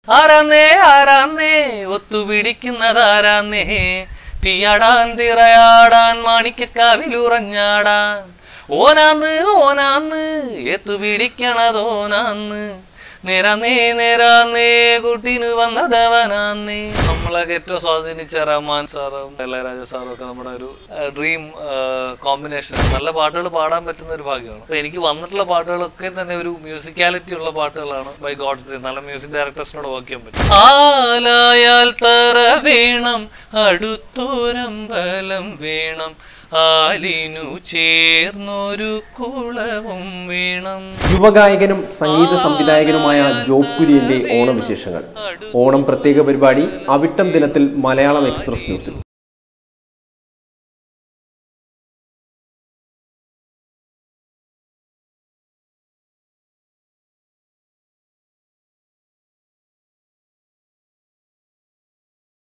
ആരാന്നേ ആരാന്നേ ഒത്തുപിടിക്കുന്നതാരാന്നേ തീയാടാൻ തിറയാടാൻ മാണിക്കക്കാവിലുറഞ്ഞാടാൻ ഓനാന്ന് ഓനാന്ന് എത്തുപിടിക്കണതോനാന്ന് നേരാന്നേ നേരാന്നേ കുട്ടീന് വന്നതവനാന്നേ നമ്മളൊക്കെ ഏറ്റവും സ്വാധീനിച്ച റഹ്മാൻ സാറും ഇളയരാജ സാറും ഒക്കെ നമ്മുടെ ഒരു ഡ്രീം കോമ്പിനേഷൻ നല്ല പാട്ടുകൾ പാടാൻ പറ്റുന്ന ഒരു ഭാഗ്യമാണ് അപ്പൊ എനിക്ക് വന്നിട്ടുള്ള പാട്ടുകളൊക്കെ തന്നെ ഒരു മ്യൂസിക്കാലിറ്റി ഉള്ള പാട്ടുകളാണ് ബൈ ഗോഡ്സ് നല്ല മ്യൂസിക് ഡയറക്ടേഴ്സിനോട് വർക്ക് ചെയ്യാൻ പറ്റും ആലായാൽ തറ വേണം അടുത്തോരമ്പലം വേണം ആലിനു ചേർന്നൊരു കുളവും വേണം യുവഗായകനും സംഗീത സംവിധായകനുമായ ജോബ് കുര്യന്റെ ഓണവിശേഷങ്ങൾ ഓണം പ്രത്യേക പരിപാടി അവിട്ടം ദിനത്തിൽ മലയാളം എക്സ്പ്രസ് ന്യൂസിൽ